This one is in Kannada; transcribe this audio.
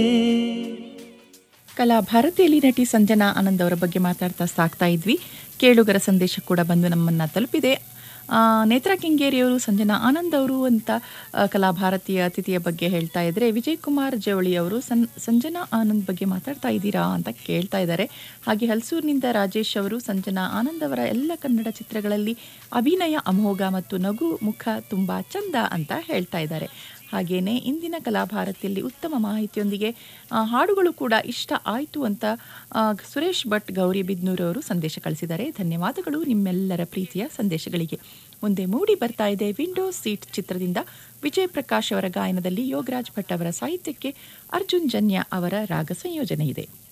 ಕಲಾ ಭಾರತಿಯಲ್ಲಿ ನಟಿ ಸಂಜನಾ ಆನಂದ್ ಅವರ ಬಗ್ಗೆ ಮಾತಾಡ್ತಾ ಸಾಕ್ತಾ ಇದ್ವಿ ಕೇಳುಗರ ಸಂದೇಶ ಕೂಡ ಬಂದು ನಮ್ಮನ್ನ ತಲುಪಿದೆ ಆ, ನೇತ್ರಾ ಕೆಂಗೇರಿಯವರು ಸಂಜನಾ ಆನಂದ್ ಅವರು ಅಂತ ಆ, ಕಲಾ ಭಾರತೀಯ ಅತಿಥಿಯ ಬಗ್ಗೆ ಹೇಳ್ತಾ ಇದ್ರೆ ವಿಜಯ್ ಕುಮಾರ್ ಜವಳಿ ಅವರು ಸನ್ ಸಂಜನಾ ಆನಂದ್ ಬಗ್ಗೆ ಮಾತಾಡ್ತಾ ಇದ್ದೀರಾ ಅಂತ ಕೇಳ್ತಾ ಇದ್ದಾರೆ ಹಾಗೆ ಹಲ್ಸೂರಿನಿಂದ ರಾಜೇಶ್ ಅವರು ಸಂಜನಾ ಆನಂದ್ ಅವರ ಎಲ್ಲ ಕನ್ನಡ ಚಿತ್ರಗಳಲ್ಲಿ ಅಭಿನಯ ಅಮೋಘ ಮತ್ತು ನಗು ಮುಖ ತುಂಬಾ ಚಂದ ಅಂತ ಹೇಳ್ತಾ ಇದ್ದಾರೆ ಹಾಗೇನೆ ಇಂದಿನ ಕಲಾಭಾರತಿಯಲ್ಲಿ ಉತ್ತಮ ಮಾಹಿತಿಯೊಂದಿಗೆ ಆ, ಹಾಡುಗಳು ಕೂಡ ಇಷ್ಟ ಆಯಿತು ಅಂತ ಆ, ಸುರೇಶ್ ಭಟ್ ಗೌರಿ ಬಿದ್ನೂರವರು ಸಂದೇಶ ಕಳಿಸಿದ್ದಾರೆ ಧನ್ಯವಾದಗಳು ನಿಮ್ಮೆಲ್ಲರ ಪ್ರೀತಿಯ ಸಂದೇಶಗಳಿಗೆ ಮುಂದೆ ಮೂಡಿ ಬರ್ತಾ ಇದೆ ವಿಂಡೋಸ್ ಸೀಟ್ ಚಿತ್ರದಿಂದ ವಿಜಯ್ ಪ್ರಕಾಶ್ ಅವರ ಗಾಯನದಲ್ಲಿ ಯೋಗರಾಜ್ ಭಟ್ ಅವರ ಸಾಹಿತ್ಯಕ್ಕೆ ಅರ್ಜುನ್ ಜನ್ಯ ಅವರ ರಾಗ ಸಂಯೋಜನೆ ಇದೆ